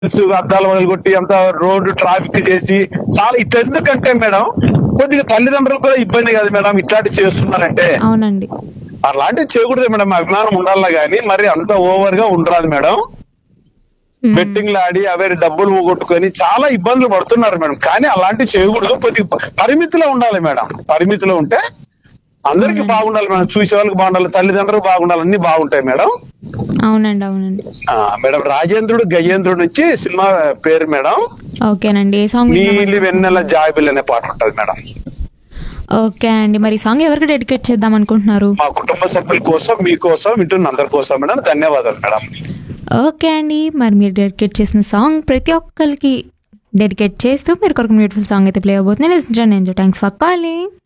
అద్దాలు వదిలిగొట్టి అంత road traffic చేసి చాలా ఇట్లా ఎందుకంటే మేడం కొద్దిగా తల్లిదండ్రులు కూడా ఇబ్బంది కాదు మేడం ఇట్లాంటివి చేస్తున్నారంటే అవునండి అలాంటివి చేయకూడదు మేడం అభిమానం ఉండాలి కానీ మరి అంత ఓవర్ గా ఉండరాదు మేడం మ్మ్. బెట్టింగ్లు ఆడి అవే డబ్బులు పోగొట్టుకొని చాలా ఇబ్బందులు పడుతున్నారు మేడం కానీ అలాంటివి చేయకూడదు కొద్దిగా ప- పరిమితిలో ఉండాలి మేడం పరిమితిలో ఉంటే అందరికి బాగుండాలి మేడం చూసే వాళ్ళకి బాగుండాలి తల్లిదండ్రులకు బాగుండాలి అన్ని బాగుంటాయి మేడం అవునండి అవునండి ఆ, మేడం రాజేంద్రుడు గజేంద్రుడు నుంచి సినిమా పేరు మేడం ఓకేనండి ఏ సాంగ్ విందాం? నీలి వెన్నెల జాబిల్ అనే పాట ఉంటది మేడం ఓకే అండి మరి ఈ సాంగ్ ఎవరికి డెడికేట్ చేద్దాం అనుకుంటున్నారు మా కుటుంబ సభ్యుల కోసం మీకోసం వింటున్న అందరి కోసం మేడం ధన్యవాదాలు మేడం ఓకే అండి మరి మీరు డెడికేట్ చేసిన సాంగ్ ప్రతి ఒక్కరికి డెడికేట్ చేస్తూ మీరు కొరకు బ్యూటిఫుల్ సాంగ్ అయితే ప్లే అవబోతుంది లిసన్ చేయండి థ్యాంక్స్ ఫర్ కాలింగ్